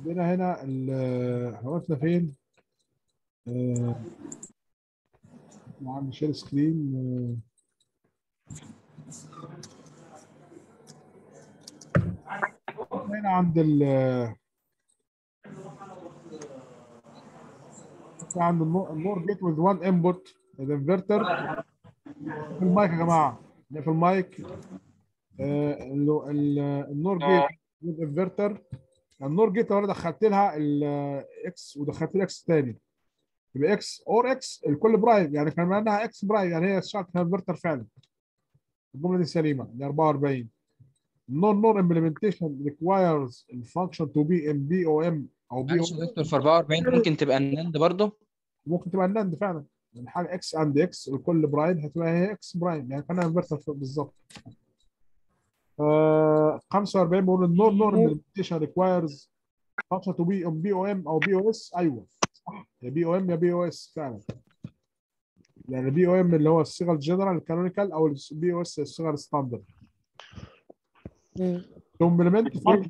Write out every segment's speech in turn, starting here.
عندنا هنا ال- احنا وقفنا فين؟ آه، عند شير سكرين آه، هنا عند ال عند النور جيت with one input الانفرتر في المايك يا جماعه ده في المايك آه، ال- ال- النور جيت with انفرتر النور جيت لو انا دخلت لها الاكس ودخلت لها اكس تاني يبقى اكس اور اكس الكل برايم يعني كان انها اكس برايم يعني هي اشتغلت كانفرتر فعلا الجمله دي سليمه دي 44 non non implementation requires the function to be in BOM او معلش BOM يا دكتور في 44 ممكن تبقى النند برضه ممكن تبقى الناند فعلا الحاجه اكس اند اكس الكل برايم هتبقى هي اكس برايم يعني كانها انفرتر بالظبط آه 45 بقول النور نور implementation requires function to be on BOM او BOS ايوه صح يا بي او ام يا بي او اس فعلا يعني بي او ام اللي هو الصيغه الجنرال الكانونيكال او البي او اس الصيغه الستاندرد كومبلمنت فانكشن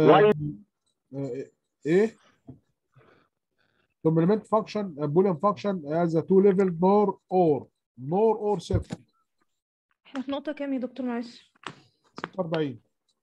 ايه كومبلمنت فانكشن بوليان فانكشن از تو ليفل نور اور نور اور صفر احنا في نقطة كام يا دكتور معلش 46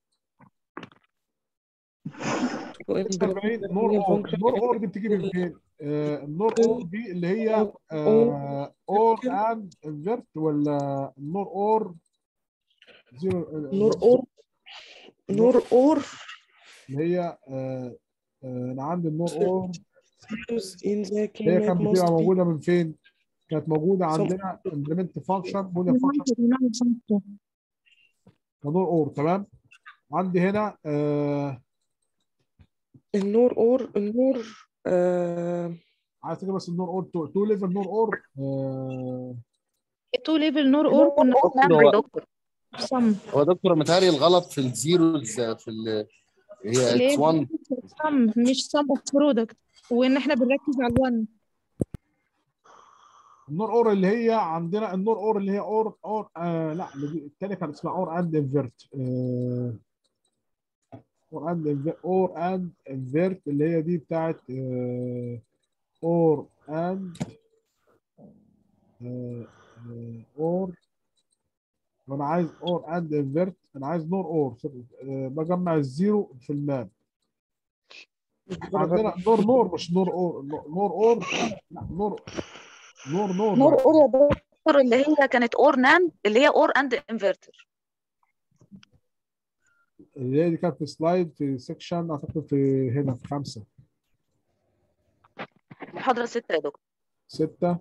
46 نور اور نور اور دي بتيجي من فين؟ آه، النور اور دي اللي هي اور اند انفيرت ولا النور اور زيرو نور اور نور اور اللي هي آه، آه، انا عندي النور اور in the هي كلمة كانت must بتبقى be موجوده من فين؟ كانت موجوده عندنا امبلمنت فانكشن بوليان فانكشن نور اور تمام عندي هنا آه النور اور النور آه عايز تجيب بس النور اور تو, تو ليفل نور اور آه تو ليفل نور اور كنا هو- يا دكتور صم هو دكتور متهيألي الغلط في الزيروز في ال هي ليه اتس 1 صم مش صم اوف برودكت وان احنا بنركز على الوان النور اور اللي هي عندنا النور اور اللي هي اور اور آه لا اللي دي- التانية كانت اسمها اور اند انفيرت آه اور اند اور اند انفيرت اللي هي دي بتاعت آه اور اند اور وانا عايز اور اند انفيرت انا عايز نور اور آه بجمع الزيرو في الماب عندنا نور نور مش نور اور نور اور لا نور نور نور نور اور يا دكتور اللي هي كانت اور ناند اللي هي اور اند انفرتر اللي هي دي كانت في سلايد في سيكشن اعتقد في هنا في خمسه محاضرة ستة يا دكتور سته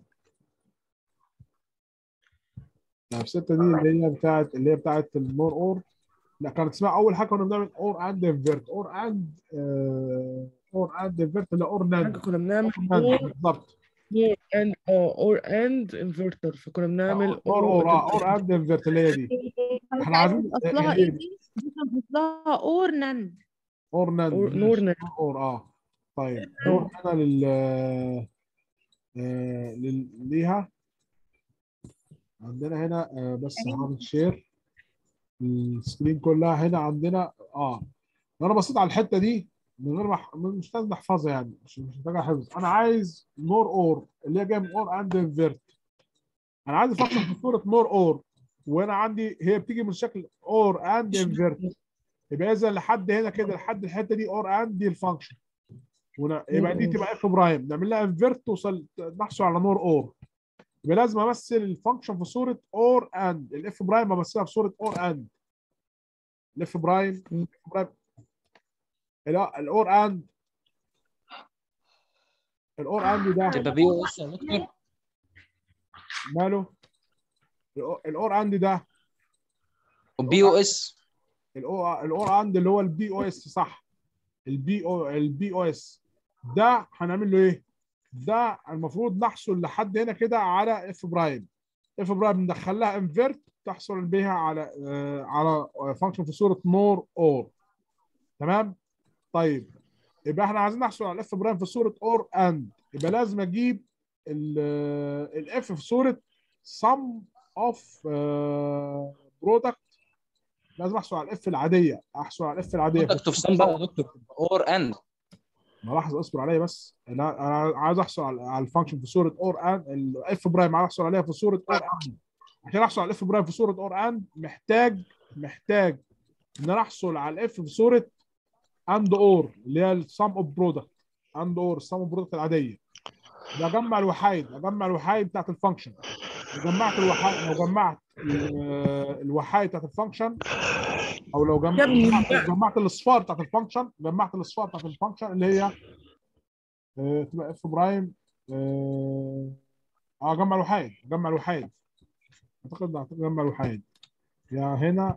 يعني في سته دي اللي هي بتاعت اللي هي بتاعت النور اور لا كانت اسمها اول حاجه كنا بنعمل اور اند انفيرت اور اند اور اند انفيرت اللي اور حاجة ناند كنا بنعمل ناند بالظبط اور اند اه اور اند انفرتر فكنا بنعمل اور اور اه اور اند انفيرت اللي هي دي احنا عايزين اصلها هي ايه دي. دي؟ دي كان اصلها اور ناند اور ناند اور- نور ناند. اور اه طيب نور انا لل آه، لل- ليها عندنا هنا آه، بس هعمل شير السكرين كلها هنا عندنا اه لو انا بصيت على الحته دي من غير ما أح- مش لازم احفظها يعني مش مش محتاجه حفظ انا عايز نور اور اللي هي جايه من اور اند انفيرت انا عايز افكر في صوره نور اور وانا عندي هي بتيجي من شكل اور اند انفيرت يبقى اذا لحد هنا كده لحد الحته دي اور اند دي الفانكشن ون- يبقى دي تبقى اف برايم نعمل لها انفيرت توصل نحصل على نور اور يبقى لازم امثل الفانكشن في صوره اور اند الاف برايم امثلها في صوره اور اند الاف برايم الاف برايم لا الاور اند الاور اند ده تبقى بي او اس يا دكتور ماله الاور اند ده وبي او اس الاو الاور اند اللي هو البي او اس صح البي او البي او اس ده هنعمل له ايه؟ ده المفروض نحصل لحد هنا كده على اف برايم اف برايم ندخل لها انفيرت تحصل بها على آه على فانكشن في صوره نور اور تمام؟ طيب يبقى احنا عايزين نحصل على الاف برايم في صوره اور اند يبقى لازم اجيب الاف في صوره sum of برودكت لازم احصل على الاف العاديه احصل على الاف العاديه برودكت اوف سم بقى يا دكتور اور اند ما لحظه اصبر عليا بس انا انا عايز احصل على على الفانكشن في صوره اور ان الاف برايم عايز احصل عليها في صوره اور ان عشان احصل على الاف برايم في صوره اور ان محتاج محتاج ان انا احصل على الاف في صوره اند اور اللي هي السم اوف برودكت اند اور السم اوف برودكت العاديه بجمع الوحايد اجمع الوحايد بتاعت الفانكشن لو جمعت الوحايد لو جمعت ال- الوحايد بتاعت الفانكشن او لو يا ابني جمعت لو جمعت الاصفار بتاعت الفانكشن جمعت الاصفار بتاعت الفانكشن اللي هي آه، تبقى اف برايم اه آه، اجمع الوحايد اجمع الوحايد اعتقد اعتقد اجمع الوحايد يا هنا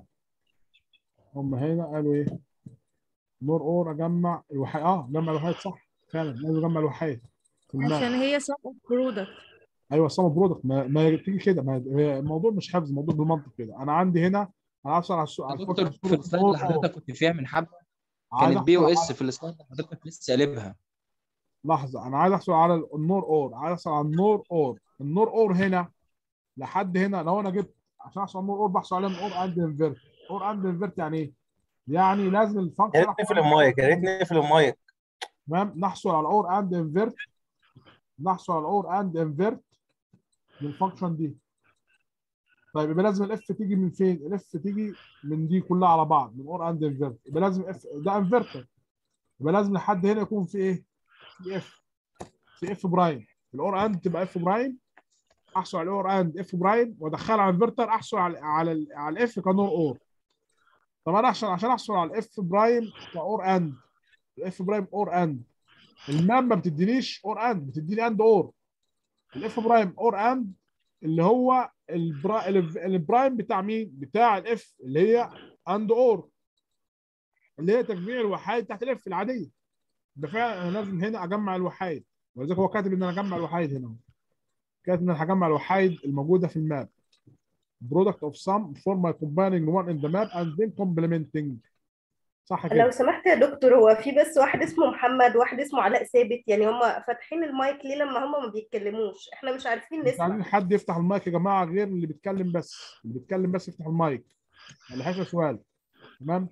هم هنا قالوا ايه نور اور اجمع الوحايد اه اجمع الوحايد صح فعلا لازم اجمع الوحايد في الماء. عشان هي sum of product ايوه سام برودكت ما, ما تيجي كده ما هي- الموضوع مش حفظ الموضوع بالمنطق كده انا عندي هنا انا عايز على السؤال على يا دكتور الفكرة في السلايد اللي نور أور. حضرتك كنت فيها من حبه عايز كانت بي او أحصل اس في السلايد اللي حضرتك لسه قالبها لحظه انا عايز احصل على النور اور عايز احصل على النور اور النور اور هنا لحد هنا لو انا جبت عشان احصل على النور اور بحصل عليها من اور اند انفيرت اور اند انفيرت يعني ايه؟ يعني لازم يا الفانكشن ريت نقفل المايك يا ريت نقفل المايك تمام نحصل على اور اند انفيرت نحصل على اور اند انفيرت للفانكشن دي طيب يبقى لازم الاف تيجي من فين؟ الاف تيجي من دي كلها على بعض من اور اند انفيرت يبقى لازم اف ده انفيرتر يبقى لازم لحد هنا يكون في ايه؟ في اف في اف برايم الاور اند تبقى اف برايم احصل على الاور اند اف برايم وادخلها على الانفرتر احصل على على ال- على الاف كنور اور طب انا عشان عشان احصل على الاف برايم كاور اند الاف برايم اور اند الماب ما بتدينيش اور اند بتديني اند اور الاف برايم اور اند اللي هو البرا... البرايم بتاع مين؟ بتاع الاف اللي هي اند اور اللي هي تجميع الوحايد تحت الاف العاديه ده فعلا انا لازم هنا اجمع الوحايد ولذلك هو كاتب ان انا اجمع الوحايد هنا كاتب ان انا هجمع الوحايد الموجوده في الماب product of sum for my combining one in the map and then complementing صح لو كده سمحت يا دكتور هو في بس واحد اسمه محمد واحد اسمه علاء ثابت يعني هم فاتحين المايك ليه لما هم ما بيتكلموش احنا مش عارفين مش نسمع عايزين حد يفتح المايك يا جماعه غير اللي بيتكلم بس اللي بيتكلم بس يفتح المايك اللي هيسال سؤال تمام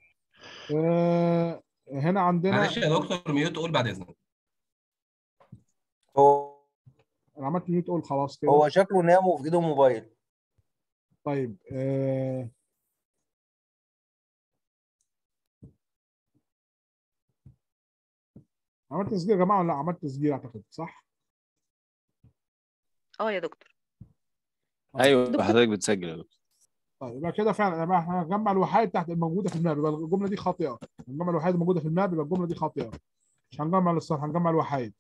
آه هنا عندنا معلش يا دكتور ميوت قول بعد اذنك هو انا عملت ميوت قول خلاص كده هو شكله نام وفي ايده موبايل طيب آه عملت تسجيل يا جماعه ولا لا عملت تسجيل اعتقد صح؟ اه يا دكتور ايوه دكتور- حضرتك بتسجل يا دكتور طيب يبقى كده فعلا يبقى احنا هنجمع الوحايد تحت الموجوده في الماب يبقى الجمله دي خاطئه هنجمع الوحايد الموجوده في الماب يبقى الجمله دي خاطئه مش هنجمع الصح هنجمع الوحايد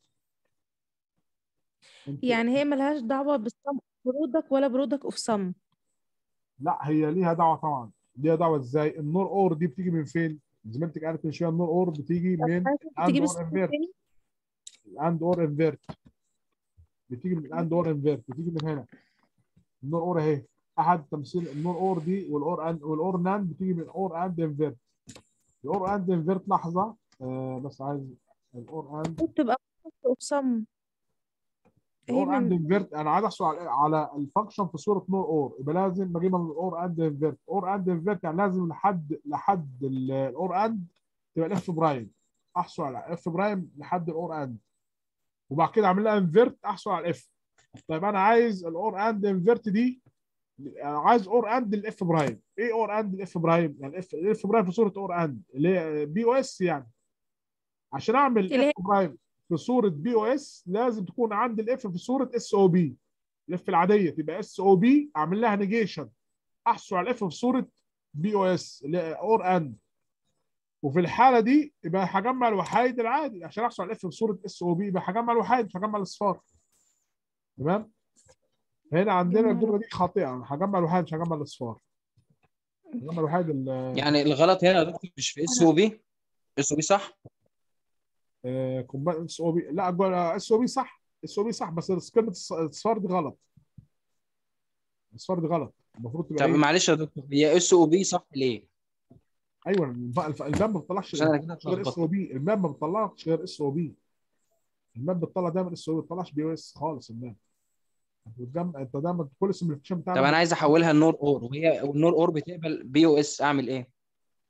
انت- يعني هي ملهاش دعوة بالسم برودك ولا برودك اوف سم لا هي ليها دعوه طبعا ليها دعوه ازاي النور اور دي بتيجي من فين زميلتك قالت من شويه النور اور بتيجي من تجيب اور السم انفيرت تاني اند اور انفيرت بتيجي من اند اور انفيرت بتيجي من هنا النور اور اهي احد تمثيل النور اور دي والاور اند والاور ناند بتيجي من اور اند انفيرت الاور اند انفيرت لحظه آه بس عايز الاور اند بتبقى اوف سم هي الاور اند من انفيرت انا عايز احصل على على الفانكشن في صوره نور اور يبقى لازم بجيبها من الاور اند انفيرت اور اند انفيرت يعني لازم لحد لحد الاور اند تبقى الاف برايم احصل على اف برايم لحد الاور اند وبعد كده اعمل لها انفيرت احصل على الاف طيب انا عايز الاور اند انفيرت دي أنا عايز اور اند الاف برايم ايه اور اند الاف برايم يعني اف الاف برايم في صوره اور اند اللي هي بي او اس يعني عشان اعمل اللي هي- اف برايم في صوره بي او اس لازم تكون عندي الاف في صوره اس او بي الاف العاديه تبقى اس او بي اعمل لها نيجيشن احصل على الاف في صوره بي او اس اللي هي اور اند وفي الحاله دي يبقى هجمع الوحايد العادي عشان احصل على الاف في صوره اس او بي يبقى هجمع الوحايد مش هجمع الاصفار تمام هنا عندنا جمع الجمله دي خاطئه انا هجمع الوحايد مش هجمع الاصفار هجمع الوحايد ال- يعني الغلط هنا يا دكتور مش في اس او بي اس او بي صح آه، كومبا اس او بي لا اس او بي صح اس او بي صح بس كلمه الص- الاصفار دي غلط الاصفار دي غلط المفروض تبقى طب ايه معلش يا دكتور هي اس او بي صح ليه؟ ايوه الب- الف- الماب ما بتطلعش عشان انا كده غير اس اتلخبطت او بي الماب ما بتطلعش غير اس او بي الماب بتطلع دايما اس او بي ما بتطلعش بي او اس خالص الماب بتجمع انت دايما كل السيميوليشن بتاعنا طب انا عايز احولها لنور اور وهي والنور اور بتقبل بي او اس اعمل ايه؟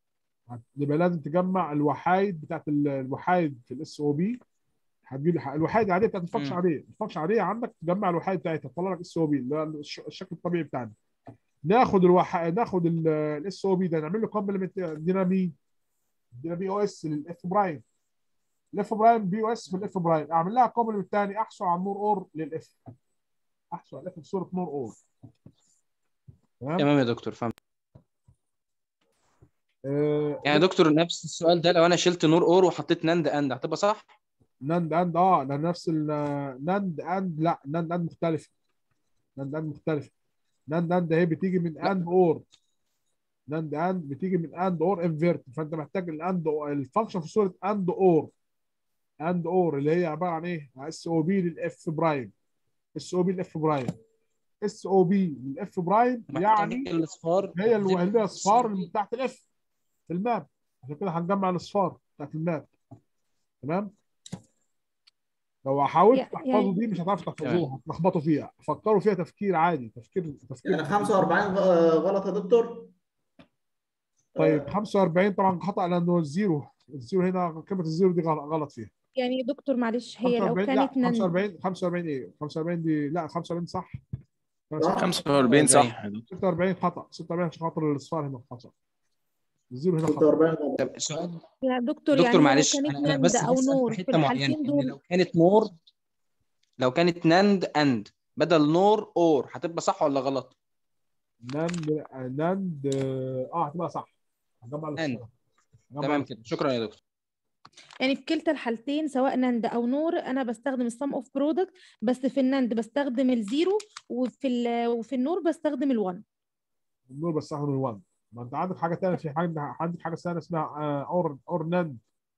يبقى لازم تجمع الوحايد بتاعت ال- الوحايد في الاس او بي هتجيب الح- الوحايد العاديه بتاعت الفانكشن مم. عاديه الفانكشن عاديه عندك تجمع الوحايد بتاعتها تطلع لك اس او بي اللي هو الش- الشكل الطبيعي بتاعنا ناخد الوح... ناخد الاس او بي ده نعمل له كومبلمنت ادينا مين؟ ادينا بي او اس للاف برايم الاف برايم بي او اس في الاف برايم اعمل لها كومبلمنت ثاني احصل على النور اور للاف احصل على الاف بصوره نور اور تمام تمام يا دكتور فهمت آه، يعني يا دكتور نفس السؤال ده لو انا شلت نور اور وحطيت ناند اند هتبقى صح؟ ناند اند اه ده نفس ال ناند اند لا ناند اند مختلفه ناند اند مختلفه ناند اند هي بتيجي من اند اور ناند اند بتيجي من اند اور انفيرت فانت محتاج الاند الفانكشن في صوره اند اور اند اور اللي هي عباره عن ايه؟ اس او بي للاف برايم اس او بي للاف برايم اس او بي للاف برايم يعني محتاج الاصفار هي الو- اللي هي اصفار اللي تحت الاف في الماب عشان كده هنجمع الاصفار بتاعت الماب تمام لو حاولت يع- تحفظوا يعني- دي مش هتعرفوا تحفظوها هتلخبطوا فيها فكروا فيها تفكير عادي تفكير تفكير يعني 45 غ- غلط يا دكتور طيب 45 طبعا خطا لانه الزيرو الزيرو هنا كلمه الزيرو دي غلط غلط فيها يعني يا دكتور معلش هي لو 45 لا كانت نن 45 45 ايه 45 دي لا 45 صح 45 صح 46 خطا 46 عشان خاطر الاصفار هنا خطا الزيرو هنا خطا 46 غلط طب سؤال يا دكتور دكتور يعني لو معلش كانت انا انا نند بس او بسأل نور في في حته معينه الحالتين ان دول لو كانت نور لو كانت ناند اند بدل نور اور هتبقى صح ولا غلط؟ ناند ناند اه هتبقى صح هجمع ناند الاصفار هجمع تمام كده شكرا يا دكتور يعني في كلتا الحالتين سواء نند او نور انا بستخدم السم اوف برودكت بس في النند بستخدم الزيرو وفي ال- وفي النور بستخدم الوان النور بستخدم الوان ما انت عندك حاجه ثانيه في حاجه عندك حاجه ثانيه اسمها آه، اور اور ناند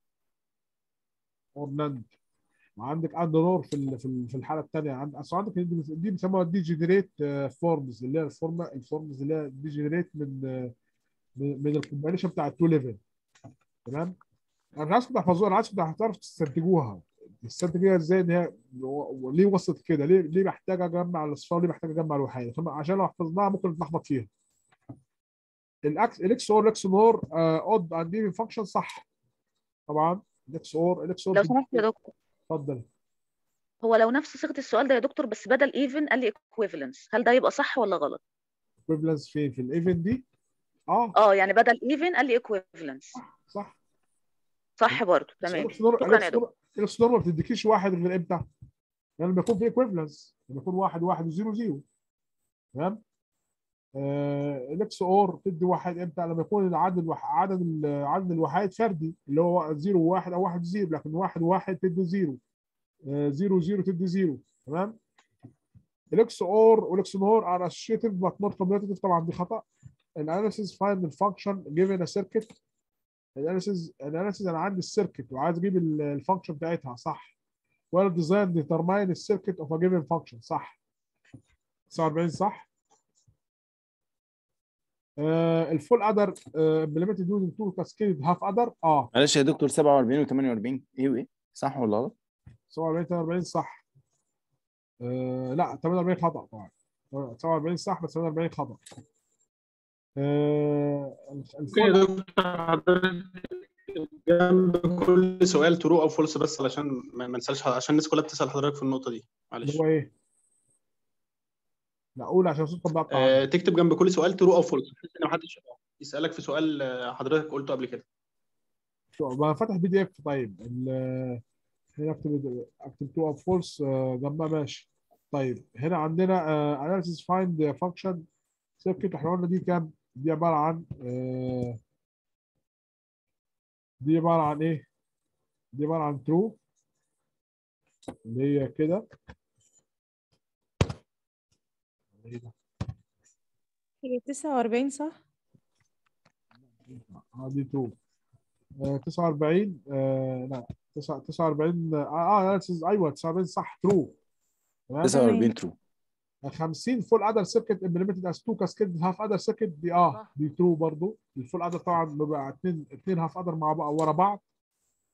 اور ناند وعندك اند نور في ال- في ال- في الحاله الثانيه عند اصل عندك دي دي بيسموها دي جنريت فورمز اللي هي الفورم الفورمز اللي هي دي جنريت من آه، من من الكومبينيشن بتاع التو ليفل تمام انا مش عايزكم تحفظوها انا عايزكم تعرفوا تستنتجوها تستنتجوها ازاي ان هي و- ليه وصلت كده ليه ليه محتاج اجمع الاصفار ليه محتاج اجمع الوحيد عشان- عشان لو حفظناها ممكن نتلخبط فيها الاكس الاكس اور الاكس نور اود اند ايفن فانكشن صح طبعا الاكس اور الاكس اور لو سمحت يا دكتور اتفضل هو لو نفس صيغه السؤال ده يا دكتور بس بدل ايفن قال لي equivalence هل ده يبقى صح ولا غلط؟ ايكويفالنس فين في الايفن دي اه اه يعني بدل ايفن قال لي equivalence صح صح برضه تمام الاكس نور شكرا يا الاكس دكتور نور الاكس نور ما بتديكيش واحد غير امتى؟ يعني لما يكون في ايكويفالنس لما يكون واحد واحد وزيرو زيرو تمام آه، الاكس اور تدي واحد امتى لما يكون العدد الوح... عدد ال- عدد الوحيد فردي اللي هو زيرو وواحد او واحد زيرو لكن واحد وواحد تدي زيرو آه، زيرو زيرو تدي زيرو تمام الاكس اور والاكس نور ار اسوشيتيف بات نوت كوميوتيف طبعا دي خطا الاناليسيس فايند الفانكشن جيفن ا سيركت الاناليسيس الاناليسيس انا عندي السيركت وعايز اجيب الفانكشن بتاعتها صح ولا ديزاين ديترماين السيركت اوف ا جيفن فانكشن صح 49 صح الفول ادر امبلمنتد يوزنج تو كاسكيد هاف ادر اه معلش يا دكتور 47 و48 ايه وايه صح ولا غلط؟ 47 48 صح آه لا 48 خطا طبعا 47 صح بس 48 خطا آه ممكن يا الفول دكتور حضرتك جنب كل سؤال ترو او فولس بس علشان ما ما نسالش عشان الناس كلها بتسال حضرتك في النقطه دي اللي معلش هو ايه؟ لا قول عشان صوتك بقطع آه تكتب جنب كل سؤال ترو او فولس بحيث ان محدش يسالك في سؤال آه، حضرتك قلته قبل كده ما فاتح بي دي اف طيب ال- هنا اكتب اكتب تو اوف فولس جنبها ماشي طيب هنا عندنا اناليسيس فايند فانكشن سيركت احنا قلنا دي كام؟ دي عباره عن آه، دي عباره عن ايه؟ دي عباره عن ترو اللي هي كده إيه ده؟ هي 49 صح؟ اه دي ترو 49 آه لا 9 49 اه اه analysis، ايوه 49 صح ترو تمام 49 ترو 50 فول ادر سيركت امبلمنتد از تو كاسكيد هاف ادر سيركت دي اه دي ترو برضو الفول ادر طبعا بيبقى اثنين اثنين هاف ادر مع بعض ورا بعض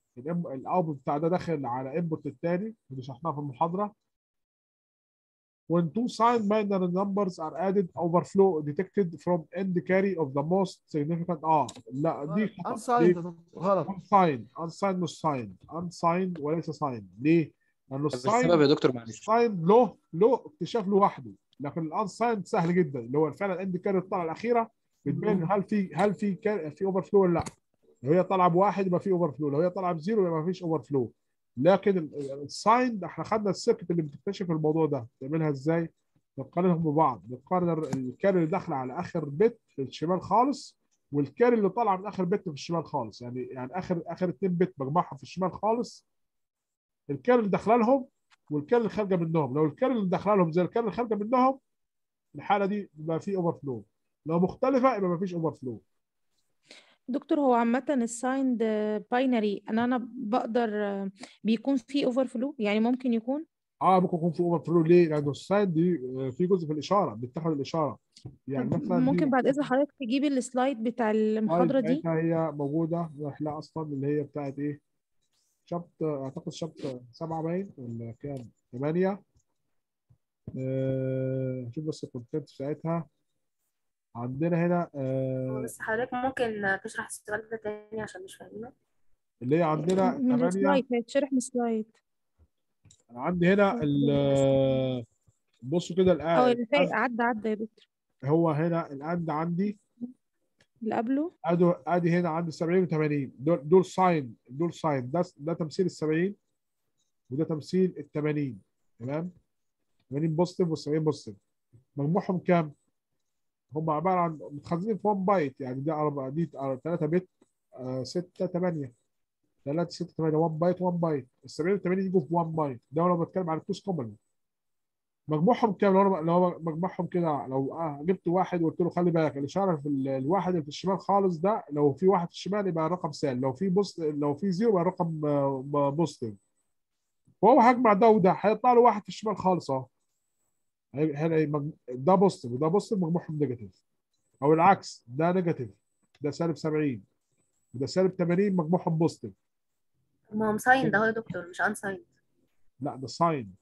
الاوتبوت بتاع ده داخل على انبوت الثاني اللي شرحناه في المحاضره when two signed binary numbers are added overflow detected from end carry of the most significant اه لا دي خطأ unsigned ليه؟ يا دكتور غلط unsigned unsigned مش signed unsigned وليس signed ليه؟ لأنه طب السبب يا الساين دكتور معلش الساين له له اكتشاف لوحده لكن الانساين سهل جدا اللي هو فعلا الاند كاري الطلعه الاخيره بتبين هل في هل في كار- في اوفر فلو ولا لا لو هي طالعه بواحد يبقى في اوفر فلو لو هي طالعه بزيرو يبقى ما فيش اوفر فلو لكن ال- الساين ده احنا خدنا السيركت اللي بتكتشف الموضوع ده تعملها ازاي؟ بتقارنهم ببعض بتقارن ال- الكاري اللي داخله على اخر بت في الشمال خالص والكاري اللي طالعه من اخر بت في الشمال خالص يعني يعني اخر اخر اتنين بت مجموعهم في الشمال خالص الكاري اللي داخله لهم والكاري اللي خارجه منهم لو الكاري اللي داخله لهم زي الكاري اللي خارجه منهم الحاله دي يبقى في اوفر فلو لو مختلفه يبقى ما فيش اوفر فلو دكتور هو عامة السايند باينري ان انا بقدر آه، بيكون فيه اوفر فلو يعني ممكن يكون اه ممكن يكون في اوفر فلو ليه؟ لانه الساين دي آه، في جزء في الاشاره بتاخد الاشاره يعني طب مثلا دي ممكن بعد اذن حضرتك تجيبي السلايد بتاع المحاضرة دي بتاعتها هي موجوده لا اصلا اللي هي بتاعت ايه؟ شابت اعتقد شابت سبعه باين ولا كام؟ ثمانيه آه شوف بس الكونتنت بتاعتها عندنا هنا آه بس حضرتك ممكن تشرح السؤال ده تاني عشان مش فاهمينه اللي هي عندنا من ثمانيه السلايد هيتشرح من السلايد انا عندي هنا ال- بصوا كده او الآن اللي فاق عدى عدى يا دكتور هو هنا الاند عندي اللي قبله ادي ادي هنا عندي 70 و80 دول دول ساين دول ساين ده ده تمثيل ال 70 وده تمثيل ال 80 تمام 80 بوزيتيف و 70 بوزيتيف مجموعهم كام؟ هم عباره عن متخزنين في 1 بايت يعني دي أربعة دي 3 بت 6 8 3 6 8 1 بايت 1 بايت ال 70 و 80 يجوا في 1 بايت ده لو بتكلم عن الكوس كومن مجموعهم كام لو أنا- لو مجموعهم كده لو آه جبت واحد وقلت له خلي بالك الاشاره في ال- الواحد اللي في الشمال خالص ده لو في واحد في الشمال يبقى رقم سالب لو في بوست لو في زيرو يبقى رقم آه، بوزيتيف وهو هجمع ده وده هيطلع له واحد في الشمال خالص اهو هي- هنا مج- ده بوزيتيف وده بوزيتيف مجموعهم نيجاتيف او العكس ده نيجاتيف ده سالب 70 وده سالب 80 مجموعهم بوزيتيف ما هو مساين ده هو يا دكتور مش انساين لا ده ساين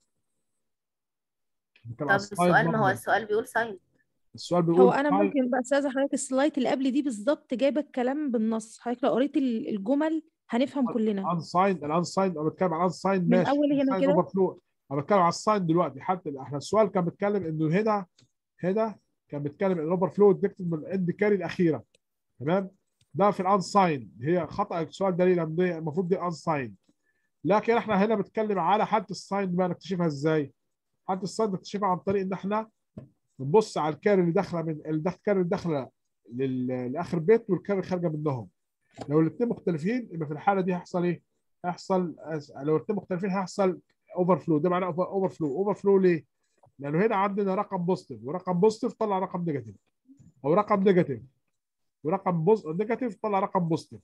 طب السؤال ما هو السؤال بيقول ساين السؤال بيقول هو انا sign- ممكن بقى استاذ حضرتك السلايد اللي قبل دي بالظبط جايبه الكلام بالنص حضرتك لو قريت ال- الجمل هنفهم كلنا unsigned الانسايند انا بتكلم عن unsigned من ماشي أول هنا unsigned كده؟ overflow انا بتكلم على الساين دلوقتي حتى احنا السؤال كان بيتكلم انه هنا هنا كان بيتكلم ان الاوفر فلو ديكتد من الاند كاري الاخيره تمام ده في الانسايند هي خطا السؤال ده ليه لان دي المفروض دي انسايند لكن احنا هنا بنتكلم على حاله الساين بقى نكتشفها ازاي حاله الساين نكتشفها عن طريق ان احنا نبص على الكاري اللي داخله من الكاري اللي داخله لل- لاخر بيت والكاري اللي خارجه منهم لو الاثنين مختلفين يبقى في الحاله دي هيحصل ايه؟ هيحصل لو الاثنين مختلفين هيحصل اوفر فلو ده معناه اوفر فلو اوفر فلو ليه؟ لانه هنا عندنا رقم بوزيتيف ورقم بوزيتيف طلع رقم نيجاتيف او رقم نيجاتيف ورقم بوز نيجاتيف طلع رقم بوزيتيف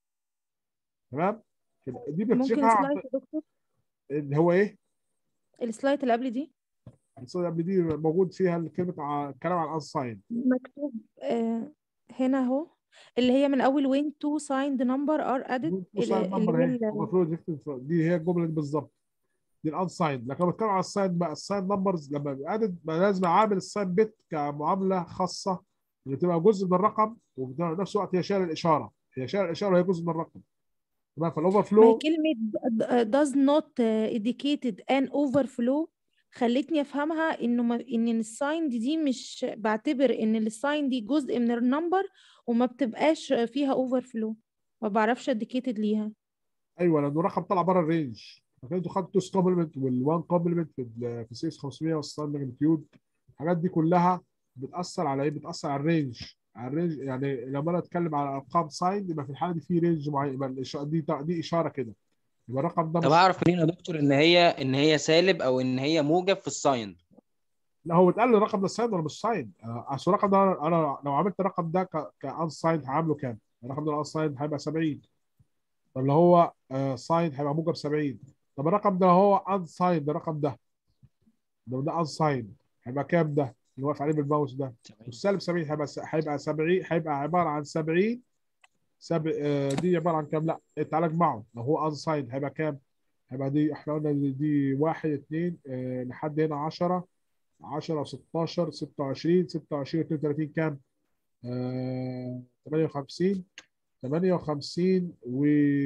تمام؟ دي ممكن بنكتشفها عن السلايد يا دكتور اللي هو ايه؟ السلايد اللي قبل دي الصورة قبل دي موجود فيها كلمه ع- الكلام عن الانساين مكتوب آه هنا اهو اللي هي من اول when two signed number are added وساين اللي نمبر هي اهي ال- المفروض يكتب دي هي الجمله دي بالظبط دي الانساين لكن لما بتكلم على الساين بقى الساين نمبرز لما بيعدد بقى لازم اعامل الساين بت كمعامله خاصه اللي تبقى جزء من الرقم وفي نفس الوقت هي شايله الاشاره هي شايله الاشاره وهي جزء من الرقم تمام فالاوفر ما هي فلو كلمة d- does not uh, indicated an overflow خلتني افهمها انه ما ان الساين دي مش بعتبر ان الساين دي جزء من النمبر وما بتبقاش فيها overflow ما بعرفش indicated ليها ايوه لانه رقم طلع بره الرينج لكن انتوا خدتوا كومبلمنت وال1 كومبلمنت في ال في سي اس 500 والساين ماجنتيود الحاجات دي كلها بتاثر على ايه؟ بتاثر على الرينج على الرينج يعني لما انا اتكلم على ارقام ساين يبقى في الحاله دي في رينج معين يبقى الإشارة دي دي اشاره كده يبقى الرقم ده طب مش هعرف منين يا دكتور ان هي ان هي سالب او ان هي موجب في الساين لا هو اتقال لي الرقم ده ساين ولا مش ساين؟ آه، اصل الرقم ده انا أنا لو عملت الرقم ده كان ساين هعامله كام؟ الرقم ده ساين هيبقى 70 طب لو هو ساين هيبقى موجب 70 طب الرقم ده هو ان ساين ده الرقم ده لو ده ان ساين هيبقى كام ده؟ اللي واقف عليه بالماوس ده والسالب 70 هيبقى س- هيبقى 70 هيبقى عباره عن 70 سب... آه، دي عباره عن كام؟ لا تعالى اجمعه لو هو ان ساين هيبقى كام؟ هيبقى دي احنا قلنا دي- دي 1 2 لحد هنا 10 10 و16 26 26 32 كام؟ آه 58 58 و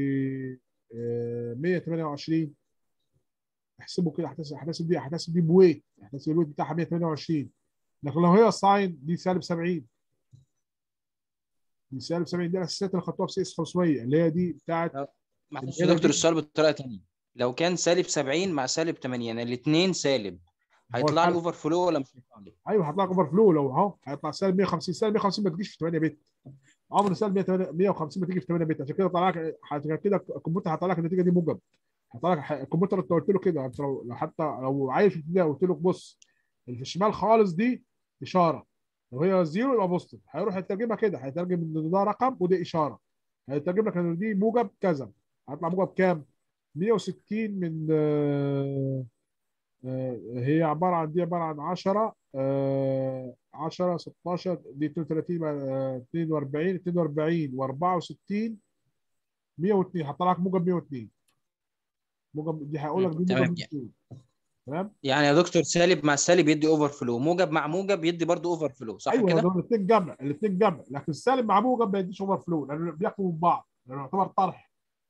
آه 128 احسبوا كده هحتسب هحتسب دي هحتسب دي بويت هحتسب الويت بتاعها 128 لكن لو هي ساين دي سالب 70 دي سالب 70 دي الاساسيات اللي خدتوها في سي اس 500 اللي هي دي بتاعت معلش يا دكتور السؤال بطريقه ثانيه لو كان سالب 70 مع سالب 80 يعني الاثنين سالب هيطلع لي الحل- اوفر فلو ولا مش هيطلع لي؟ ايوه هيطلع اوفر فلو لو اهو هيطلع سالب 150 سالب 150 ما تجيش في 8 بت عمر سالب 108 150 ما تيجي في 8 بت عشان كده طلع لك عشان كده الكمبيوتر هيطلع لك النتيجه دي موجب هيطلع لك ح- الكمبيوتر انت قلت له كده انت لو لو حتى لو عايش في ابتدائي قلت له بص اللي في الشمال خالص دي اشاره لو هي زيرو يبقى بوزيتيف هيروح يترجمها كده هيترجم ان ده رقم ودي اشاره هيترجم لك ان دي موجب كذا هيطلع موجب كام 160 من آه، آه، هي عباره عن دي عباره عن 10 آه، 10 16 دي 32 بقى، آه، 42 42 و64 102 هطلع لك موجب 102 موجب دي هقول لك دي تمام. موجب 102 تمام يعني يا دكتور سالب مع سالب يدي اوفر فلو موجب مع موجب يدي برضه اوفر فلو صح ايوه كده؟ دول الاثنين جمع الاثنين جمع لكن السالب مع موجب ما يديش اوفر فلو لانه بياخدوا من بعض لانه يعتبر طرح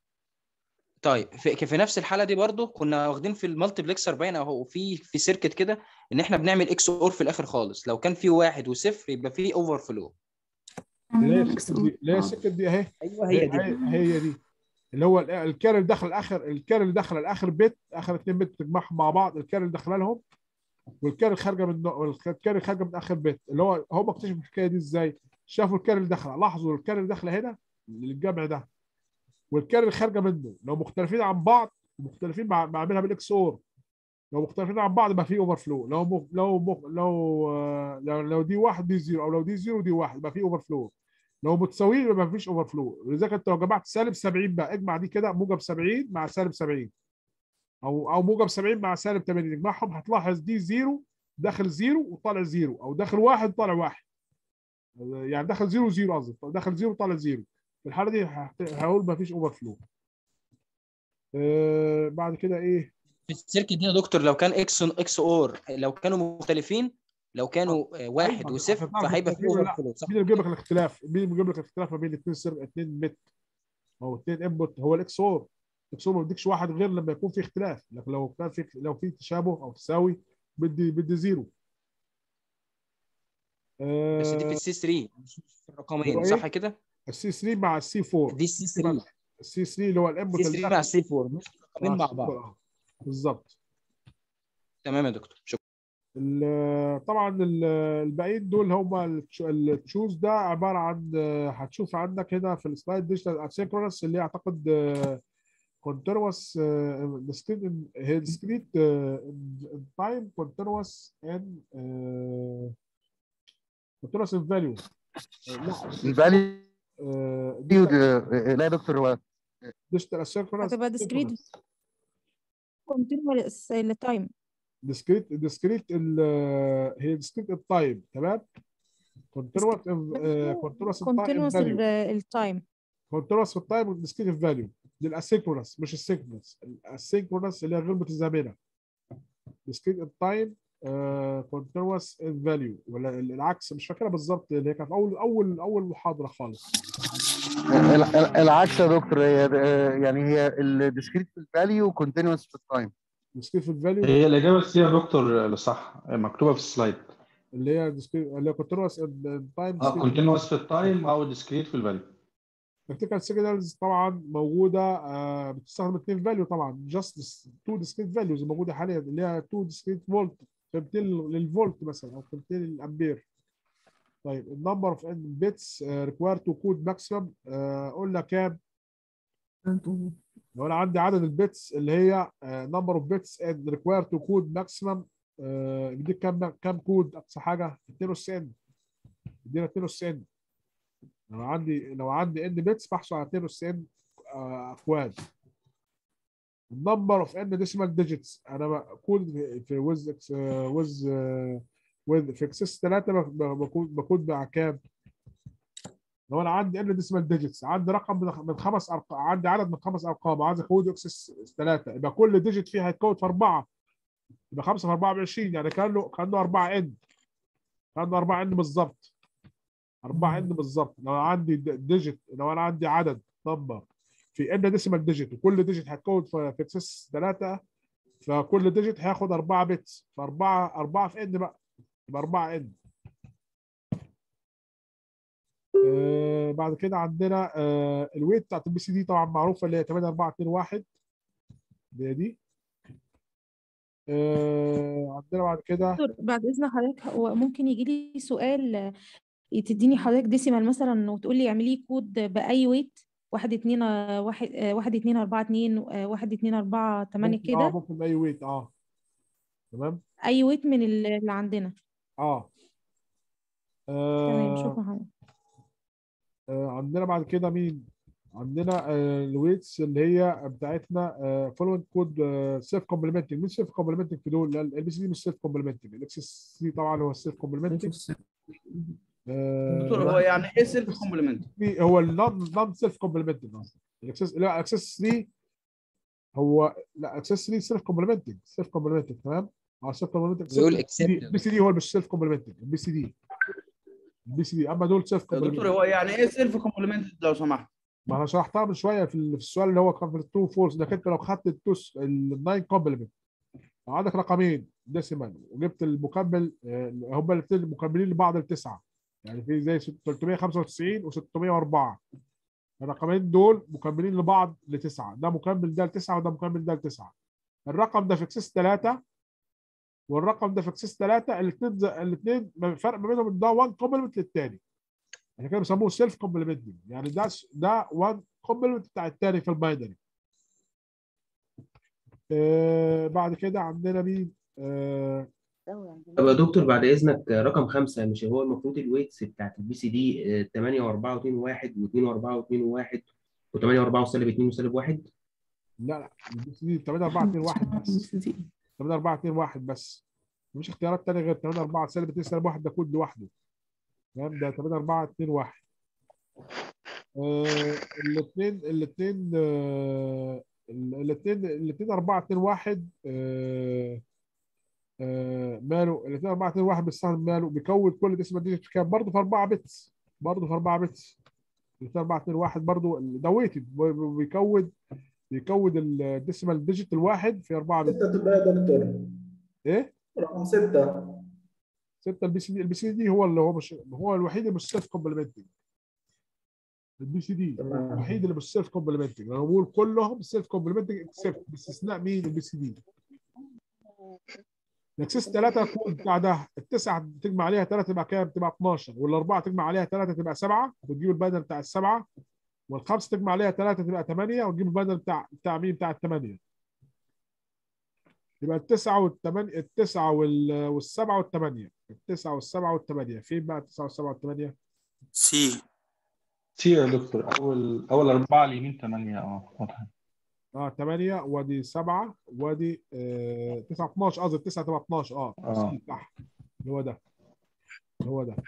طيب في, في نفس الحاله دي برضه كنا واخدين في المالتيبلكسر باين اهو في في سيركت كده ان احنا بنعمل اكس اور في الاخر خالص لو كان في واحد وصفر يبقى في اوفر فلو اللي هي السكت دي اللي هي السكت دي اهي ايوه هي دي هي, هي دي اللي هو ال- الكاري اللي دخل اخر الكاري اللي دخل الاخر بت اخر اثنين بت تجمعهم مع بعض الكاري اللي دخل لهم والكاري خارجه من والكاري خارجه من اخر بت اللي هو هم اكتشفوا الحكايه دي ازاي؟ شافوا الكاري اللي داخله لاحظوا الكاري اللي داخله هنا للجمع ده والكاري اللي خارجه منه لو مختلفين عن بعض مختلفين مع بعملها بالاكس اور لو مختلفين عن بعض يبقى في اوفر فلو لو مخ... لو مخ... لو آه، لو لو دي واحد دي زيرو او لو دي زيرو دي واحد يبقى في اوفر فلو لو متساويين يبقى مفيش اوفر فلو لذلك انت لو جمعت سالب 70 بقى اجمع دي كده موجب 70 مع سالب 70 او او موجب 70 مع سالب 80 اجمعهم هتلاحظ دي زيرو داخل زيرو وطالع زيرو او داخل واحد طالع واحد يعني داخل زيرو زيرو قصدي داخل زيرو طالع زيرو في الحاله دي هحت- هقول مفيش اوفر فلو آه بعد كده ايه في السيركت دي يا دكتور لو كان اكس اكس اور لو كانوا مختلفين لو كانوا آه، واحد أيوة، وصفر هتعرف فهيبقى في التغيير ولا اوفر لا. فلو صح مين اللي بيجيب لك الاختلاف؟ مين اللي بيجيب لك الاختلاف ما بين اثنين سر اثنين بت او اثنين انبوت هو الاكس اور الاكس اور ما بيديكش واحد غير لما يكون في اختلاف لكن لو كان في لو في تشابه او تساوي بدي بدي زيرو بس دي في آه السي 3 مش في الرقمين هو صح إيه؟ كده؟ السي 3 مع السي 4 دي السي 3 السي 3 اللي هو الانبوت السي 3 مع السي 4 مش الرقمين مع بعض بالظبط تمام يا دكتور شكرا ال- طبعا ال- الباقيين دول هم التشوز ده عباره عن آه، هتشوف عندك هنا في السلايد ديجيتال اسينكرونس اللي هي اعتقد كونتينوس ديسكريت هي ديسكريت تايم كونتينوس ان كونتينوس ان فاليو لا الفاليو ديجيتال لا يا دكتور هو ديجيتال اسينكرونس هتبقى discrete continuous التايم ديسكريت ديسكريت هي ديسكريت التايم تمام كونتينوس كونتينوس continuous التايم التايم كونتينوس في التايم والديسكريت فاليو دي الاسينكرونس مش السينكرونس الاسينكرونس اللي هي غير متزامنه ديسكريت التايم كونتينوس فاليو ولا العكس مش فاكرها بالظبط اللي هي كانت في اول اول اول محاضره خالص ال- ال- العكس يا دكتور هي آه، يعني هي الديسكريت في الفاليو كونتينوس في التايم ديسكريت الفاليو هي الإجابة السي يا دكتور اللي صح مكتوبة في السلايد اللي هي discrete- اللي هي كونتينوس تايم اه كونتينوس في التايم أو ديسكريت في الفاليو تكتيكال سيجنالز طبعا موجوده آه بتستخدم اثنين فاليو طبعا جاست تو ديسكريت فاليوز موجوده حاليا اللي هي تو ديسكريت فولت قيمتين للفولت مثلا او قيمتين للامبير طيب النمبر اوف ان بيتس ريكواير تو كود ماكسيمم قلنا كام؟ لو انا عندي عدد البيتس اللي هي نمبر اوف بيتس ان ريكواير تو كود ماكسيمم دي كام كام كود اقصى حاجه 2 اس ان ادينا 2 اس ان لو عندي لو عندي ان بيتس بحصل على 2 اس ان اكواد النمبر اوف ان ديسيمال ديجيتس انا بكود في ويز ويز ويز في اكسس 3 بكود بكود مع كام؟ لو انا عندي ان ديسيمال ديجيتس عندي رقم من من خمس ارقام عندي عدد من خمس ارقام عايز اكود اكسس 3 يبقى كل ديجيت فيها هيتكود في اربعه يبقى 5 في 4 ب 20 يعني كان له كان له 4 ان كان له 4 ان بالظبط 4 ان بالظبط لو عندي ديجيت لو انا عندي عدد نمبر في ان ديسيمال ديجيت وكل ديجيت هتكون في في اكسس 3 فكل ديجيت هياخد 4 بتس ف 4 4 في ان بقى يبقى 4 ان آه بعد كده عندنا آه الويت بتاعت البي سي دي طبعا معروفه اللي هي 8 4 2 1 اللي هي دي آه عندنا بعد كده دكتور بعد إذن حضرتك هو ممكن يجي لي سؤال آه، تديني حضرتك ديسيمال مثلا وتقول لي اعملي كود بأي ويت واحد اتنين آه، واحد آه، واحد اتنين أربعة اتنين آه، واحد اتنين أربعة تمانية ممكن اه كده ممكن اي ويت اه تمام أي ويت من ال- اللي عندنا اه تمام آه، شكرا حضرتك آه، عندنا بعد كده مين؟ عندنا آه، الويتس اللي هي بتاعتنا فولوينج كود سيلف كومبلمنتنج مين سيلف كومبلمنتنج في دول؟ البي سي دي مش سيلف كومبلمنتنج الاكسس سي طبعا هو السيلف كومبلمنتنج دكتور هو يعني ايه سيلف كومبلمنت؟ هو النون نون سيلف كومبلمنتنج الاكسس لا اكسس 3 هو لا اكسس 3 سيلف كومبلمنتنج سيلف كومبلمنتنج تمام؟ اه سيلف كومبلمنتنج بيقول البي accepted. سي دي هو مش سيلف كومبلمنتنج البي سي دي البي سي دي اما دول سيلف دكتور كومبلمنتنج هو يعني ايه سيلف كومبلمنت لو سمحت؟ ما انا شرحتها من شويه في ال- في السؤال اللي هو كان في التو فولس انك انت لو خدت التوس الناين كومبلمنت عندك رقمين ديسيمال وجبت المكمل آه، هما الاثنين مكملين لبعض التسعه يعني في زي 395 و604 الرقمين دول مكملين لبعض لتسعه ده مكمل ده لتسعه وده مكمل ده لتسعه الرقم ده في اكسس 3 والرقم ده في اكسس 3 الاثنين الاثنين الفرق ما بينهم إن ده 1 كومبلمنت للثاني عشان كده بيسموه سيلف كومبلمنتنج يعني ده ده 1 كومبلمنت بتاع الثاني في الباينري آه بعد كده عندنا مين آه طب يا دكتور بعد اذنك رقم خمسه مش هو المفروض الويتس بتاعت البي سي دي 8 و4 و2 و1 و2 و4 و2 و1 و8 و4 وسالب 2 وسالب 1 لا لا البي سي دي 8 4 2 1 بس 8 4 2 1 بس مفيش اختيارات تانية غير 8 4 سالب 2 سالب 1 ده كود لوحده تمام ده 8 4 2 1 الاثنين الاثنين الاثنين الاثنين 4 2 1 ماله الاثنين 4 2 1 بيستخدم ماله بيكود كل ديسيمال ديجيت في كام برضه في 4 بتس برضه في 4 بتس الاثنين 4 2 1 برضه ده ويتد بيكود بيكود الديسيمال ديجيت الواحد في 4 بتس ستة تبقى يا دكتور ايه؟ رقم ستة ستة البي سي دي البي سي دي هو اللي هو مش هو الوحيد اللي مش سيلف كومبلمنتنج البي سي دي تمام. الوحيد اللي مش سيلف كومبلمنتنج انا بقول كلهم سيلف كومبلمنتنج اكسبت باستثناء مين البي سي دي الاكسس 3 كود بتاع ده التسعه تجمع عليها 3 تبقى كام؟ تبقى 12 والاربعه تجمع عليها 3 تبقى 7 وتجيب الباينر بتاع السبعه والخمسه تجمع عليها 3 تبقى 8 وتجيب الباينر بتاع بتاع مين؟ بتاع الثمانيه يبقى التسعه والثمانيه التسعه وال- والسبعه والثمانيه التسعه والسبعه والثمانيه فين بقى التسعه والسبعه والثمانيه؟ سي سي يا دكتور اول اول اربعه اليمين ثمانيه اه واضحه اه 8 وادي 7 وادي آه 9 12 قصدي 9 تبقى 12 اه آه. سي صح اللي هو ده اللي هو ده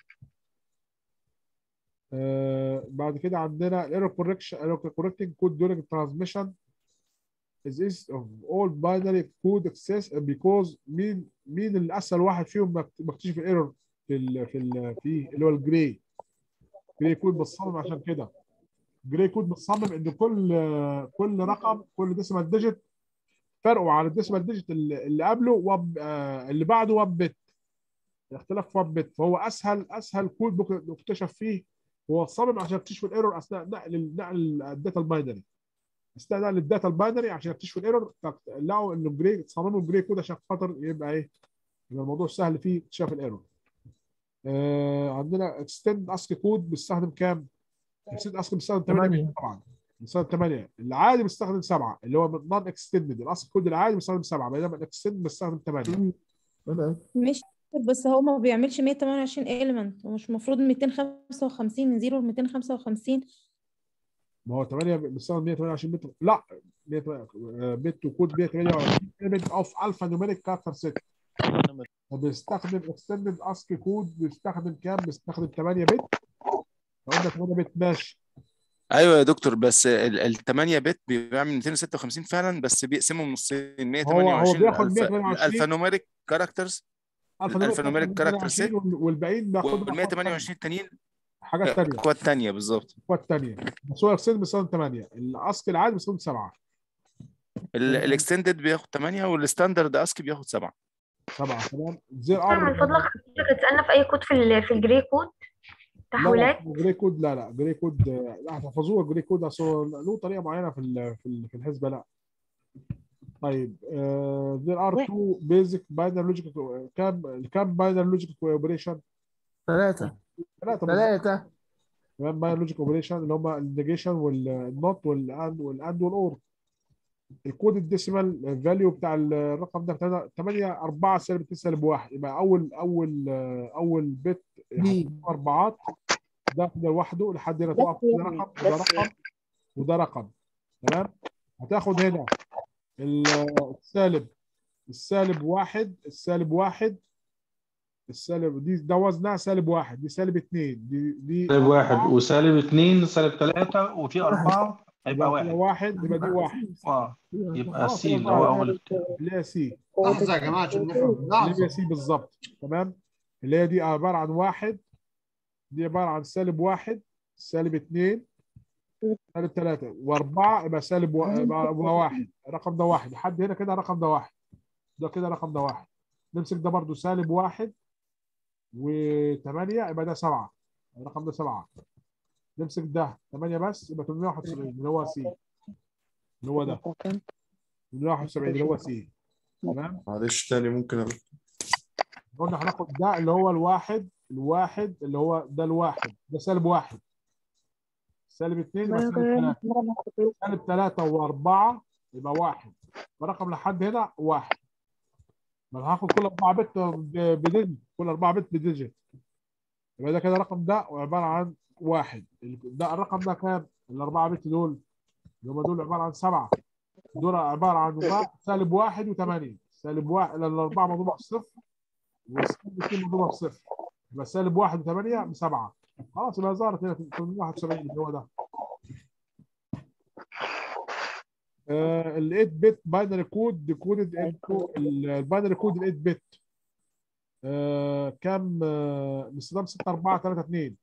آه بعد كده عندنا الايرور كوركشن ايرور كوركتنج كود during transmission is is of all binary code access because مين مين اللي اسهل واحد فيهم مكت- مكتشف الايرور في ال في ال في اللي هو الجراي جراي كود بتصمم عشان كده جراي كود بتصمم ان كل كل رقم كل ديسيمال ديجيت فرقه عن الديسيمال ديجيت اللي اللي قبله وب آه، اللي بعده وب بت اختلاف في وب بت فهو اسهل اسهل كود ممكن يكتشف فيه هو صمم عشان يكتشف الايرور اثناء نقل نقل الداتا الباينري اثناء نقل الداتا الباينري عشان يكتشفوا الايرور لقوا انه جراي صمموا جراي كود عشان خاطر يبقى ايه يبقى الموضوع سهل فيه اكتشاف الايرور آه عندنا اكستند اسك كود بيستخدم كام؟ اكستند اسك بيستخدم 8 طبعا بيستخدم 8 العادي بيستخدم 7 اللي هو نون اكستندد الاصل كود العادي بيستخدم 7 بينما الاكستند بيستخدم 8 مش بس هو ما بيعملش 128 element ومش المفروض 255 من 0 ل 255 ما هو 8 بيستخدم 128 بت لا 108 بت وكود 128 element اوف الفا نيوميريك كاركتر سيت وبيستخدم اكستندد اسك كود بيستخدم كام؟ بيستخدم 8 بت لو قلنا 8 بت ماشي ايوه يا دكتور بس ال 8 بت بيعمل 256 فعلا بس بيقسمهم نصين هو هو 128 بياخد الالفا 128 الالفانوميريك كاركترز الالفانوميريك كاركتر ست 128 والباقيين بياخدوا وال 128 التانيين حاجات تانية اخوات تانية بالظبط اخوات تانية بس هو اكسنت بيستخدم 8 الاصل العادي بيستخدم 7 الاكستندد بياخد 8 والستاندرد اسك بياخد 7 7 تمام زي من ار فضلك حضرتك اتسألنا في أي كود في ال في الجري كود لا تحويلات لا جري كود لا لا جري كود آه، لا هتحفظوها جري كود اصل هو له طريقه معينه في ال- في ال- في الحسبه لا طيب آه there are two basic binary logic كام كام binary logic operation ثلاثة ثلاثه بالظبط ثلاثة تمام binary logic operation اللي هم النيجيشن والنوت والاند والاند والاور الكود الديسيمال فاليو بتاع الرقم ده 8 4 سالب 2 سالب 1 يبقى اول اول آه، اول بت اربعات ده كده لوحده لحد هنا تقف ده رقم وده رقم وده رقم تمام هتاخد هنا ال- السالب السالب واحد السالب واحد السالب دي ده وزنها سالب واحد دي سالب اثنين دي دي سالب واحد أربعة. وسالب اثنين سالب ثلاثة وفي أربعة هيبقى يبقى كده واحد واحد يبقى دي واحد اه يبقى خلاص سي كده اللي هو ظهر أول اختيار اللي هي سي لحظة يا جماعة عشان نفهم اللي هي لحظة سي بالظبط تمام اللي هي دي عباره عن واحد دي عباره عن سالب واحد سالب اثنين سالب ثلاثة وأربعة يبقى سالب و... يبقى يبقى واحد الرقم ده واحد لحد هنا كده الرقم ده واحد ده كده الرقم ده واحد نمسك ده برضو سالب واحد وثمانية يبقى ده سبعة الرقم ده سبعة نمسك ده ثمانية بس يبقى 871 اللي هو سي اللي هو ده 871 اللي هو سي تمام معلش تاني ممكن أ- قلنا هناخد ده اللي هو الواحد الواحد اللي هو ده الواحد ده سالب واحد سالب اثنين يبقى سالب ثلاثة سالب ثلاثة وأربعة يبقى واحد ورقم لحد هنا واحد ما أنا هاخد كل أربعة بت ب- بديجيت كل أربعة بت بديجيت يبقى ده كده الرقم ده عبارة عن واحد ده الرقم ده كام؟ الأربعة بت دول اللي هم دول عبارة عن سبعة دول عبارة عن واحد سالب واحد وثمانية سالب واحد لأن الأربعة مضروبة في صفر والسالب اثنين مضروبة في صفر يبقى سالب واحد وثمانية بسبعة خلاص يبقى ظهرت هنا في 871 اللي هو ده ال 8 بت باينري كود ديكودد انتو الباينري كود ال 8 بت كام آه، باستخدام 6 4 3 2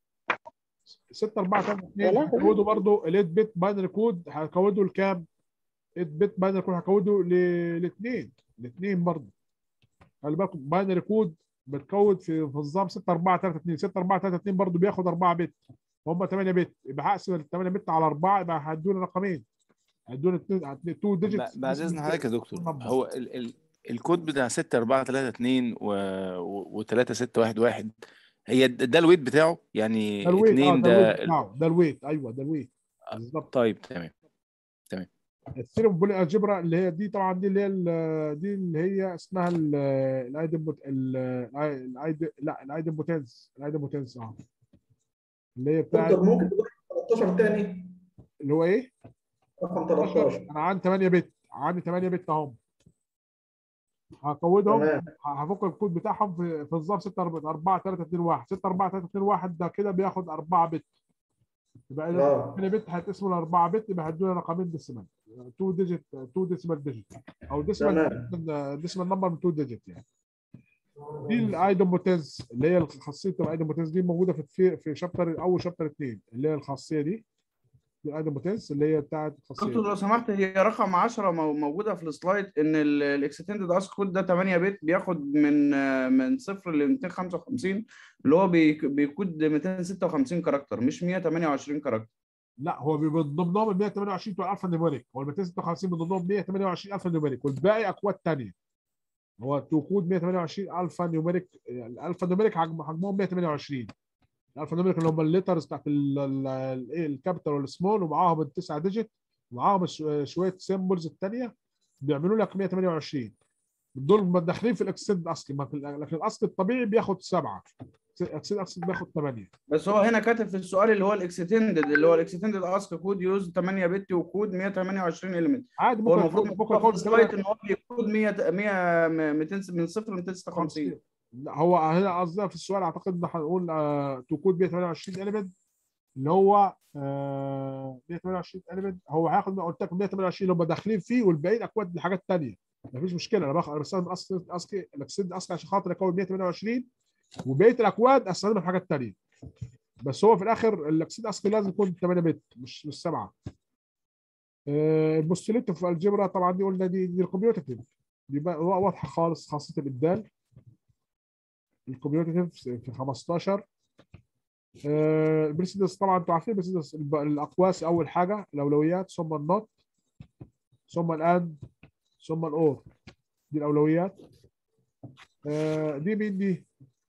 6 4 3 2 هكودوا برضه ال 8 بت باينري كود هكودوا لكام؟ 8 بت باينري كود هكودوا لاثنين الاثنين برضه خلي بالكم باينري كود بتكود في في نظام 6 4 3 2 6 4 3 2 برضه بياخد 4 بت هم 8 بت يبقى هقسم ال 8 بت على 4 يبقى هيدوني رقمين هيدوني 2 ديجيت ب- بعد اذن حضرتك يا دكتور هو ال ال الكود بتاع 6 4 3 2 و 3 6 1 1 هي د- ده الويت بتاعه يعني ده الويت اه اتنين ده الويت ده بتاعه ده الويت ايوه ده الويت بالظبط طيب تمام تمام السيرم بولي الجبرا اللي هي دي طبعا دي اللي هي ال- دي اللي هي اسمها ال- الايدن بوت- ال- الايدن لا الايدن بوتنس الايدن بوتنس اه اللي هي بتاعت دكتور ممكن تقول 13 تاني اللي هو ايه؟ رقم 13 انا عندي 8 بت عندي 8 بت اهم هكودهم تمام. هفك الكود بتاعهم في في نظام 6 4 3 2 1 6 4 3 2 1 ده كده بياخد 4 بت يبقى اذا آه. 8 بت هيتقسموا ل 4 بت يبقى هيدونا رقمين ديسيمال 2 ديجيت 2 ديسيمال ديجيت او ديسيمال ديسيمال نمبر من 2 ديجيت يعني دي الايدوموتيز اللي هي خاصيه الايدوموتيز دي موجوده في في في شابتر اول شابتر 2 اللي هي الخاصيه دي دي الايدوموتيز اللي هي بتاعت الخاصيه دكتور لو سمحت هي رقم 10 مو- موجوده في السلايد ان الاكستندد اسك كود ده 8 بت بياخد من آه، من صفر ل 255 اللي هو بيك- بيكود 256 كاركتر مش 128 كاركتر لا هو بيبقى من ضمنهم ال 128 بتوع الفا نيوميريك هو ال 256 من ضمنهم 128 الفا نيوميريك والباقي اكواد ثانيه هو توكود 128 الفا نيوميريك الالفا نيوميريك حجم حجمهم 128 الالفا نيوميريك اللي هم الليترز بتاعت ال- ال- الايه الكابيتال والسمول ومعاهم التسعه ديجيت ومعاهم شو- شويه سيمبلز الثانيه بيعملوا لك 128 دول داخلين في الاكسيد اصلي ما في- لكن الاصل الطبيعي بياخد سبعه الاكسيد اصلي بياخد 8 بس هو هنا كاتب في السؤال اللي هو الاكستندد اللي هو الاكستندد اسك كود يوز 8 بت وكود 128 اليمنت عادي هو ممكن المفروض ممكن مكتوب في اكون السلايد كده ان هو بيكود 100 100 200 من صفر ل 256 لا هو هنا قصدنا في السؤال اعتقد ان هنقول آه، تو كود 128 اليمنت اللي هو آه 128 element هو هياخد ما قلت لك 128 اللي هم داخلين فيه والباقيين اكواد لحاجات ثانيه مفيش مشكله انا باخد انا بستخدم اصل اصل الاكسيد اصل عشان خاطر اكون 128 وبقيه الاكواد استخدمها في حاجات ثانيه بس هو في الاخر الاكسيد اصل لازم يكون 8 بت مش مش 7 آه البوستوليتيف في الجبرا طبعا دي قلنا دي دي الكوميوتيتيف دي بقى واضحه خالص خاصه الابدال الكوميوتيتيف في 15 آه، البريسيدنس طبعا انتوا عارفين البريسيدنس الب- الاقواس اول حاجه الاولويات ثم النوت ثم الاند ثم الاور دي الاولويات آه، دي مين دي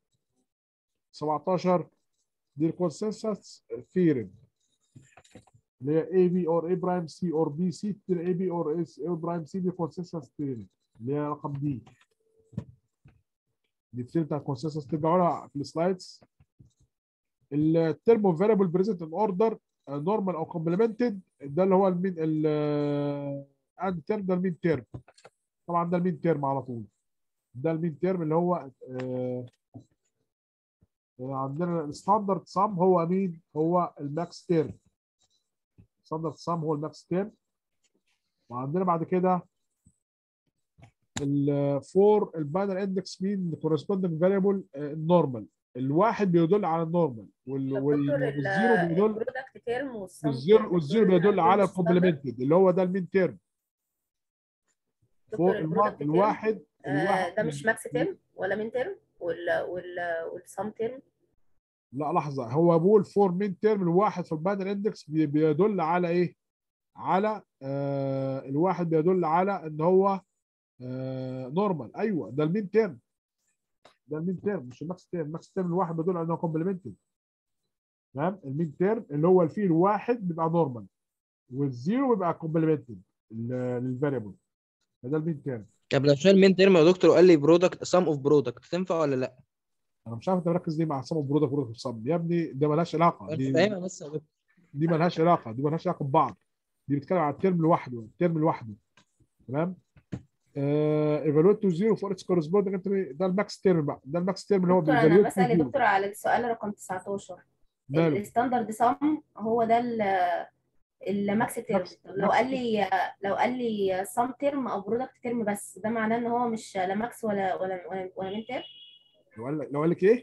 17 دي الكونسنسس ثيرم اللي هي اي بي اور اي برايم سي اور بي سي اي بي اور اي برايم سي دي كونسنسس ثيرم اللي هي رقم دي دي الثيرم بتاع الكونسنسس ترجعوا لها في السلايدز الترم فاريبل بريزنت ان اوردر نورمال او كومبلمنتد ده اللي هو المين ال اند ترم ده المين ترم طبعا ده المين ترم على طول ده المين ترم اللي هو آه، آه، عندنا الستاندرد سام هو مين؟ هو الماكس ترم ستاندرد سام هو الماكس ترم وعندنا بعد كده الفور البانر اندكس مين كورسبوندنج فاريبل النورمال الواحد بيدل على النورمال وال- وال- دكتور والزيرو بيدل البرودكت تيرم والسم والزيرو والزيرو بيدل على الكومبلمنتد اللي هو ده المين تيرم فوق دكتور الوا- البرودكت تيرم الواحد آه، الواحد ده مش ماكس تيرم ولا مين تيرم وال وال والسم تيرم لا لحظه هو بيقول فور مين تيرم الواحد في البانر اندكس بي- بيدل على ايه؟ على آه الواحد بيدل على ان هو آه نورمال ايوه ده المين تيرم ده المين تيرم مش الماكس تيرم الماكس تيرم الواحد بيدل على انه كومبلمنتد تمام المين تيرم اللي هو الفيه الواحد بيبقى نورمال والزيرو بيبقى كومبلمنتد للفاريبل فده المين تيرم طب لو شال مين ترم يا دكتور وقال لي برودكت سم اوف برودكت تنفع ولا لا؟ انا مش عارف انت مركز ليه مع سم برودكت برودكت صم يا ابني ده ملهاش علاقه انت دي فاهمها بس يا دكتور دي ملهاش علاقه دي ملهاش علاقه ببعض دي بتتكلم على الترم لوحده الترم لوحده تمام ايفالويت تو زيرو فور اتس كورسبوندنج ده الماكس تيرم بقى ده الماكس تيرم اللي هو دكتور انا بيفالويت تو بسأل يا زيرو دكتور على السؤال رقم 19 ماله الستاندرد سم هو ده ال- الماكس تيرم ماكس طب لو ماكس قال لي لو قال لي سم تيرم او برودكت تيرم بس ده معناه ان هو مش لا ماكس ولا ولا ولا, ولا مين تيرم لو قال لك لو قال لك ايه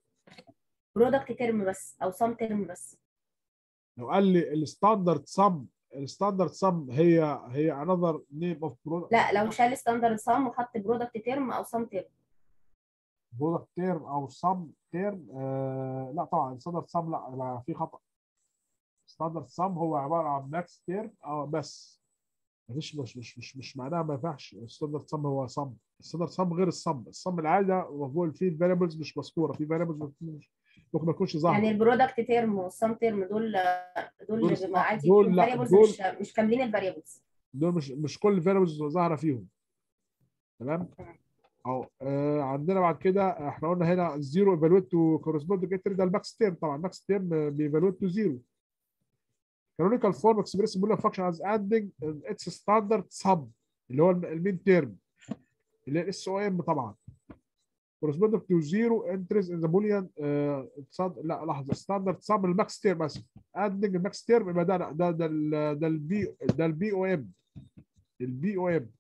برودكت تيرم بس او سم تيرم بس لو قال لي الستاندرد سم الستاندرد سم هي هي انذر نيم اوف لا لو شال ستاندرد سم وحط برودكت تيرم او سم تيرم برودكت تيرم او سم تيرم آه لا طبعا ستاندرد سم لا لا في خطا ستاندرد سم هو عباره عن ماكس تيرم اه بس مفيش مش مش مش مش معناها ما ينفعش الستاندرد سم هو سم الستاندرد سم غير السم السم العاده وهو فيه الفاريبلز مش مذكوره في فاريبلز ممكن ما تكونش ظاهره يعني البرودكت تيرم والسم تيرم دول دول دول بيبقى عادي دول لا، فاريبلز دول- مش مش كاملين الفاريبلز دول مش مش كل الفاريبلز ظاهره فيهم تمام اهو آه عندنا بعد كده احنا قلنا هنا الزيرو ايفالويت تو كورسبوند جيتر ده الماكس تيرم طبعا الماكس تيرم بيفالويت تو زيرو canonical form express boolean function as adding its standard sum اللي هو المين تيرم اللي هي الاس او ام طبعا corresponding to zero entries in the boolean آه صد... لا لحظه standard sum الماكس تيرم اسف adding الماكس تيرم يبقى ده ده ده ال- ده البي ده البي او ام البي او ام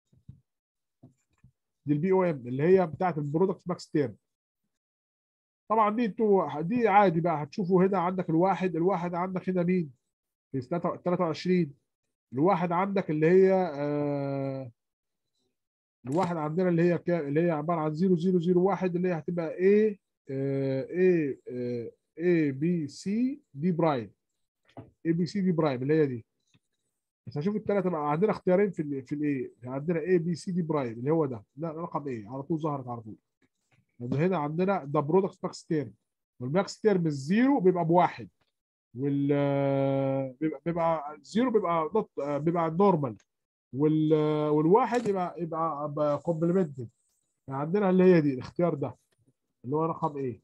دي البي او ام اللي هي بتاعت البرودكت ماكس تيرم طبعا دي انتوا دي عادي بقى هتشوفوا هنا عندك الواحد الواحد عندك هنا مين في 23 الواحد عندك اللي هي آه الواحد عندنا اللي هي كام اللي هي عباره عن 0001 اللي هي هتبقى A آه A آه A B C D برايم A B C D برايم اللي هي دي بس هشوف الثلاثه بقى عندنا اختيارين في ال في الايه عندنا A B C D برايم اللي هو ده ده رقم ايه على طول ظهرت على طول لان هنا عندنا ده برودكت ماكس تيرم والماكس تيرم الزيرو بيبقى بواحد وال بيبقى بيبقى الزيرو بيبقى نوت بيبقى نورمال وال والواحد يبقى يبقى كومبلمنتد عندنا اللي هي دي الاختيار ده اللي هو رقم ايه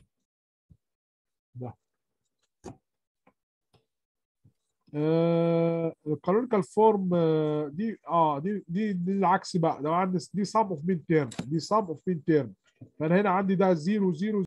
ده آه الكانونيكال فورم دي اه دي دي دي العكس بقى ده عندي دي سم اوف مين تيرم دي سم اوف مين تيرم فانا هنا عندي ده 0 0